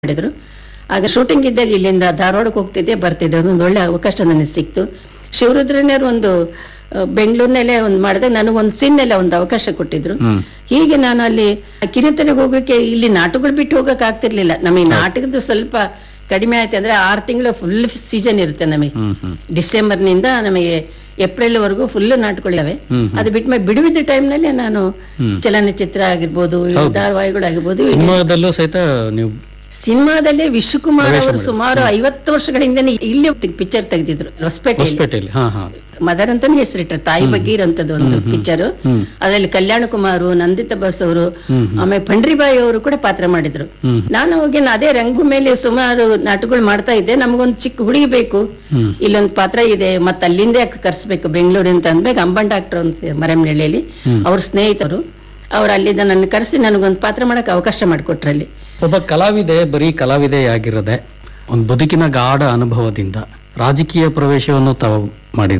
ಮಾಡಿದ್ರು ಆಗ ಶೂಟಿಂಗ್ ಇದ್ದಾಗ ಇಲ್ಲಿಂದ ಧಾರವಾಡಕ್ಕೆ ಹೋಗ್ತಿದ್ದೆ ಬರ್ತಿದ್ದೆ ಅದೊಂದು ಒಳ್ಳೆ ಅವಕಾಶ ನನಗೆ ಸಿಕ್ತು ಶಿವರುದ್ರನೇರು ಒಂದು ಆ, ಬೆಂಗಳೂರಿನಲ್ಲೇ ಒಂದು ಮಾಡಿದಾಗ ನನಗೊಂದು ಸೀನ್ನಲ್ಲೇ ಒಂದು ಅವಕಾಶ ಕೊಟ್ಟಿದ್ರು ಹ್ಮ್ ಹೀಗೆ ನಾನು ಅಲ್ಲಿ ಕಿರುತೆರೆಗೆ ಹೋಗ್ಲಿಕ್ಕೆ ಇಲ್ಲಿ ನಾಟಕಗಳು ಬಿಟ್ಟು ಹೋಗಕ್ ಆಗ್ತಿರ್ಲಿಲ್ಲ ನಮಗೆ ನಾಟಕದ ಸ್ವಲ್ಪ ಕಡಿಮೆ ಆಯ್ತು ಅಂದ್ರೆ ಆರು ತಿಂಗಳು ಫುಲ್ ಸೀಸನ್ ಇರುತ್ತೆ ನಮಗೆ ಹ್ಮ್ ಹ್ಮ್ ಡಿಸೆಂಬರ್ ನಿಂದ ನಮಗೆ ಏಪ್ರಿಲ್ ವರೆಗೂ ಫುಲ್ ನಾಟಕಗಳಿವೆ ಹ್ಮ್. ಅದು ಬಿಟ್ಟ ಮೇಲೆ ಬಿಡುವಿದ್ದ ಟೈಮ್ನಲ್ಲಿ ನಾನು ಹ್ಮ್. ಚಲನಚಿತ್ರ ಆಗಿರ್ಬೋದು ಈ ಧಾರಾವಾಹಿಗಳಾಗಿರ್ಬೋದು ಸಿನಿಮಾದಲ್ಲೂ ಸಹಿತ ನೀವು ಸಿನಿಮಾದಲ್ಲಿ ವಿಶ್ವಕುಮಾರ್ ಅವರು ಸುಮಾರು ಐವತ್ತು ವರ್ಷಗಳ ಹಿಂದೆ ಇಲ್ಲಿ ಪಿಕ್ಚರ್ ತೆಗೆದಿದ್ರು ಹೊಸಪೇಟೆಯಲ್ಲಿ ಹೊಸಪೇಟೆಯಲ್ಲಿ ಹಾ ಹಾ ಮದರ್ ಅಂತಾನೆ ಹೆಸರಿಟ್ರು ತಾಯಿ ಬಗ್ಗೆ ಇರೋಂಥದ್ದು ಒಂದು ಪಿಕ್ಚರ್ ಹ್ಮ್. ಅದರಲ್ಲಿ ಕಲ್ಯಾಣ ಕುಮಾರು ನಂದಿತಾ ಬಸ್ ಅವರು ಹ್ಮ್, ಆಮೇಲೆ ಪಂಡ್ರಿಬಾಯಿ ಅವರು ಕೂಡ ಪಾತ್ರ ಮಾಡಿದ್ರು ಹ್ಮ್. ನಾನು ಹೋಗಿ ಅದೇ ರಂಗು ಮೇಲೆ ಸುಮಾರು ನಾಟಕಗಳು ಮಾಡ್ತಾ ಇದ್ದೆ ನಮಗೊಂದು ಚಿಕ್ಕ ಹುಡುಗಿ ಬೇಕು ಹ್ಮ್. ಇಲ್ಲೊಂದು ಪಾತ್ರ ಇದೆ ಮತ್ತೆ ಅಲ್ಲಿಂದ ಕರ್ಸ್ಬೇಕು ಬೆಂಗಳೂರಿಂದ ಅಂದ್ಬೇಕು ಅಂಬನ್ ಡಾಕ್ಟರ್ ಅಂತ ಮರಮ್ನಳ್ಳಿಯಲ್ಲಿ ಅವ್ರ ಸ್ನೇಹಿತರು ಅವ್ರು ಅಲ್ಲಿಂದ ನನ್ನ ಕರೆಸಿ ನನಗೊಂದು ಪಾತ್ರ ಮಾಡಕ್ ಅವಕಾಶ ಮಾಡಿಕೊಟ್ರಲ್ಲಿ ಒಬ್ಬ ಕಲಾವಿದೆ ಬರೀ ಕಲಾವಿದೆ ಆಗಿರದೆ ಒಂದು ಬದುಕಿನ ಗಾಢ ಅನುಭವದಿಂದ ರಾಜಕೀಯ ಪ್ರವೇಶವನ್ನು ತಾವು ಮಾಡಿ